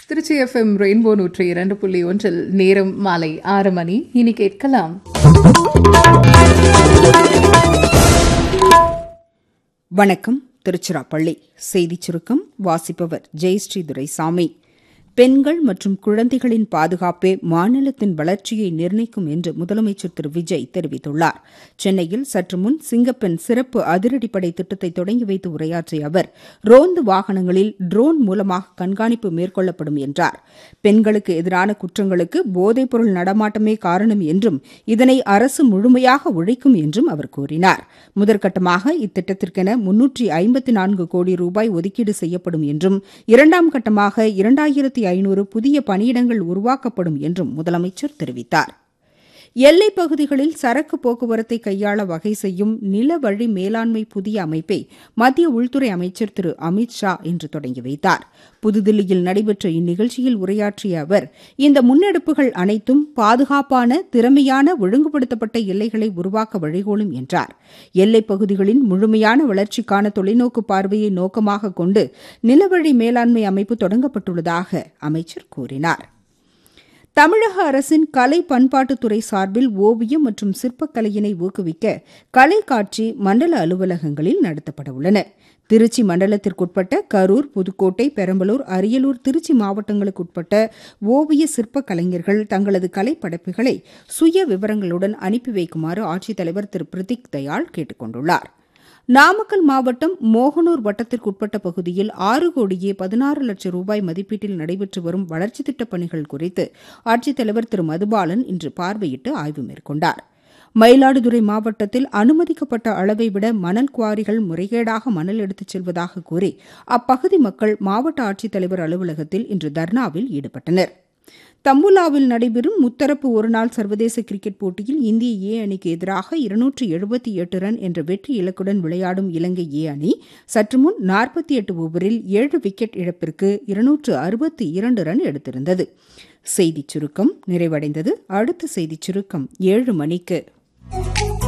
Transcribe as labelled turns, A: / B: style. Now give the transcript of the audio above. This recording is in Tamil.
A: திருச்சி எஃப்எம் ரெயின்போ நூற்றி இரண்டு புள்ளி ஒன்றில் நேரம் மாலை ஆறு மணி இனி கேட்கலாம்
B: வணக்கம் திருச்சிராப்பள்ளி செய்திச் சுருக்கம் வாசிப்பவர் ஜெயஸ்ரீ துரைசாமி பெண்கள் மற்றும் குழந்தைகளின் பாதுகாப்பே மாநிலத்தின் வளர்ச்சியை நிர்ணயிக்கும் என்று முதலமைச்சர் திரு விஜய் தெரிவித்துள்ளார் சென்னையில் சற்று முன் சிங்கப்பெண் சிறப்பு அதிரடிப்படை திட்டத்தை தொடங்கி வைத்து உரையாற்றிய அவர் ரோந்து வாகனங்களில் ட்ரோன் மூலமாக கண்காணிப்பு மேற்கொள்ளப்படும் என்றார் பெண்களுக்கு எதிரான குற்றங்களுக்கு போதைப்பொருள் நடமாட்டமே காரணம் என்றும் இதனை அரசு முழுமையாக ஒழிக்கும் என்றும் அவர் கூறினார் முதற்கட்டமாக இத்திட்டத்திற்கென முன்னூற்றி ஐம்பத்தி நான்கு கோடி ரூபாய் ஒதுக்கீடு செய்யப்படும் என்றும் இரண்டாம் கட்டமாக இரண்டாயிரத்தி ஐநூறு புதிய பணியிடங்கள் உருவாக்கப்படும் என்றும் முதலமைச்சர் தெரிவித்தார் எல்லைப் பகுதிகளில் சரக்கு போக்குவரத்தை கையாள வகை செய்யும் நிலவழி மேலாண்மை புதிய அமைப்பை மத்திய உள்துறை அமைச்சர் திரு அமித் ஷா இன்று தொடங்கி வைத்தார் புதுதில்லியில் நடைபெற்ற இந்நிகழ்ச்சியில் உரையாற்றிய அவர் இந்த முன்னெடுப்புகள் அனைத்தும் பாதுகாப்பான திறமையான ஒழுங்குபடுத்தப்பட்ட எல்லைகளை உருவாக்க வழிகோலும் என்றார் எல்லைப் பகுதிகளின் முழுமையான வளர்ச்சிக்கான தொலைநோக்கு பார்வையை நோக்கமாக கொண்டு நிலவழி மேலாண்மை அமைப்பு தொடங்கப்பட்டுள்ளதாக அமைச்சர் கூறினார் தமிழக அரசின் கலை பண்பாட்டுத்துறை சார்பில் ஓவியம் மற்றும் சிற்பக்கலையினை ஊக்குவிக்க கலை காட்சி மண்டல அலுவலகங்களில் நடத்தப்பட உள்ளன திருச்சி மண்டலத்திற்குட்பட்ட கரூர் புதுக்கோட்டை பெரம்பலூர் அரியலூர் திருச்சி மாவட்டங்களுக்குட்பட்ட ஓவிய சிற்ப கலைஞர்கள் தங்களது கலைப்படைப்புகளை சுய விவரங்களுடன் அனுப்பி வைக்குமாறு ஆட்சித்தலைவர் திரு பிரதீக் தயாள் கேட்டுக் கொண்டுள்ளார் நாமக்கல் மாவட்டம் மோகனூர் வட்டத்திற்குட்பட்ட பகுதியில் ஆறு கோடியே பதினாறு லட்சம் ரூபாய் மதிப்பீட்டில் நடைபெற்று வரும் வளர்ச்சித் திட்டப் பணிகள் குறித்து ஆட்சித்தலைவர் திரு மதுபாலன் இன்று பார்வையிட்டு ஆய்வு மேற்கொண்டார் மயிலாடுதுறை மாவட்டத்தில் அனுமதிக்கப்பட்ட அளவை விட மணல் குவாரிகள் முறைகேடாக மணல் எடுத்துச் செல்வதாக கூறி அப்பகுதி மக்கள் மாவட்ட ஆட்சித்தலைவர் அலுவலகத்தில் இன்று தர்ணாவில் ஈடுபட்டனா் தம்புலாவில் நடைபெறும் முத்தரப்பு ஒருநாள் சர்வதேச கிரிக்கெட் போட்டியில் இந்திய ஏ அணிக்கு எதிராக இருநூற்று எழுபத்தி எட்டு ரன் என்ற வெற்றி இலக்குடன் விளையாடும் இலங்கை ஏ அணி சற்று முன் நாற்பத்தி எட்டு ஓவரில் ஏழு விக்கெட் இழப்பிற்கு இருநூற்று அறுபத்தி இரண்டு ரன் எடுத்திருந்தது செய்திச் சுருக்கம் நிறைவடைந்தது அடுத்த செய்திச் சுருக்கம் ஏழு மணிக்கு